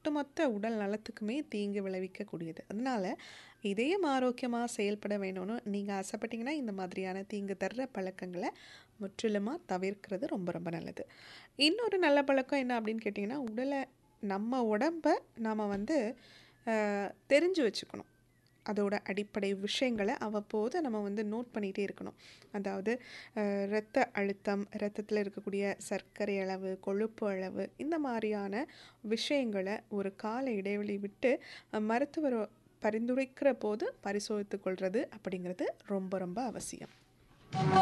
ஒட்டுமொத்த உடல் நலத்துக்குமே தீங்கு விளைவிக்கக்கூடியது அதனால இதயம் ஆரோக்கியமாக செயல்பட வேணும்னு நீங்கள் ஆசைப்பட்டீங்கன்னா இந்த மாதிரியான தீங்கு தர்ற பழக்கங்களை முற்றிலுமாக தவிர்க்கிறது ரொம்ப ரொம்ப நல்லது இன்னொரு நல்ல பழக்கம் என்ன அப்படின்னு கேட்டிங்கன்னா உடலை நம்ம உடம்ப நாம் வந்து அஹ், தெரிஞ்சு வச்சுக்கணும் அதோட அடிப்படை விஷயங்களை அவ்வப்போது நம்ம வந்து நோட் பண்ணிகிட்டே இருக்கணும் அதாவது அஹ், இரத்த அழுத்தம் இரத்தத்தில் இருக்கக்கூடிய சர்க்கரை அளவு கொழுப்பு அளவு இந்த மாதிரியான விஷயங்களை ஒரு கால இடைவெளி விட்டு அஹ், மருத்துவர் பரிந்துரைக்கிற போது பரிசோதித்து கொள்வது அப்படிங்கிறது ரொம்ப ரொம்ப அவசியம்